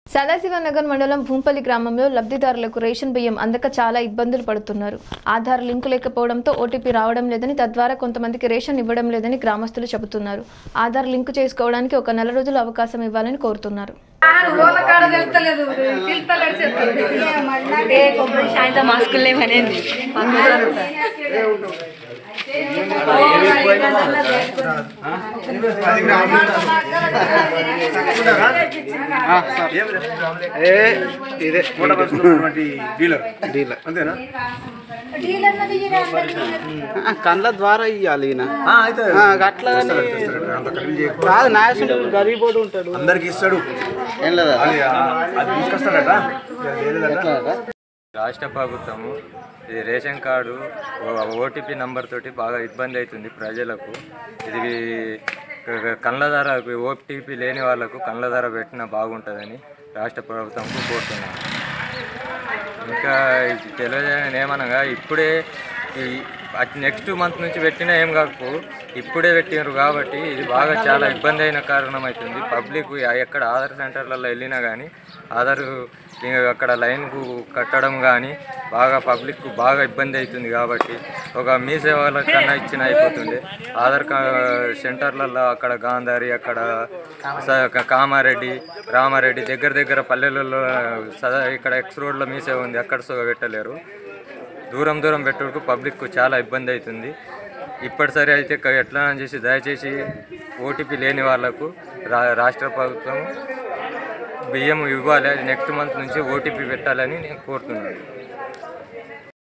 సదాశివనగర్ మండలం భూంపల్లి గ్రామంలో లబ్ధిదారులకు రేషన్ బియ్యం అందక చాలా ఇబ్బందులు పడుతున్నారు ఆధార్ లింకు లేకపోవడంతో ఓటీపీ రావడం లేదని తద్వారా కొంతమందికి రేషన్ ఇవ్వడం లేదని గ్రామస్తులు చెబుతున్నారు ఆధార్ లింకు చేసుకోవడానికి ఒక నెల రోజులు అవకాశం ఇవ్వాలని కోరుతున్నారు సాయంత్రం మాస్కులు లేవనేది ఏ ఇదే డీలర్ డీలర్ అంతేనా ఆ, కండ్ల ద్వారా ఇవ్వాలి ఈయన అయితే ఆ, అట్లా అని- అంత కలిపి చేయకు. కాదు నాయసుడు గరీబోడు ఉంటాడు అందరికి ఇస్తాడు ఏం లేదా అది అది తీసుకొస్తాడట అది లేదట. రాష్ట్ర ప్రభుత్వము ఇది రేషన్ కార్డు ఓటీపీ నంబర్ తోటి బాగా ఇబ్బంది అవుతుంది ప్రజలకు ఇది కళ్ళ ధర ఓటీపీ లేని వాళ్ళకు కళ్ళ ధర పెట్టినా బాగుంటుందని రాష్ట్ర ప్రభుత్వంకు కోరుతున్నాను ఇంకా ఇది తెలియజేయని ఏమనగా ఇప్పుడే ఈ నెక్స్ట్ మంత్ నుంచి పెట్టినా ఏం కాకు ఇప్పుడే పెట్టినారు కాబట్టి ఇది బాగా చాలా ఇబ్బంది అయిన కారణం అవుతుంది పబ్లిక్ ఎక్కడ ఆధార్ సెంటర్లలో వెళ్ళినా కానీ ఆధార్ ఇంకా అక్కడ లైన్కు కట్టడం కానీ బాగా పబ్లిక్ బాగా ఇబ్బంది అవుతుంది కాబట్టి ఒక మీ సేవల కన్నా ఇచ్చిన అయిపోతుండే ఆధార్ కా సెంటర్లలో అక్కడ గాంధారి అక్కడ స- కామారెడ్డి రామారెడ్డి దగ్గర దగ్గర పల్లెలలో సదా ఇక్కడ ఎక్స్ రోడ్లో మీ సేవ ఉంది అక్కడ సో పెట్టలేరు దూరం దూరం పెట్టుకు పబ్లిక్ చాలా ఇబ్బంది అవుతుంది ఇప్పటిసరి అయితే క- ఎట్లా అని చేసి దయచేసి ఓటీపీ లేని వాళ్ళకు రా రాష్ట్ర ప్రభుత్వం బియ్యం ఇవ్వాలి నెక్స్ట్ మంత్ నుంచి ఓటీపీ పెట్టాలని నేను కోరుతున్నాను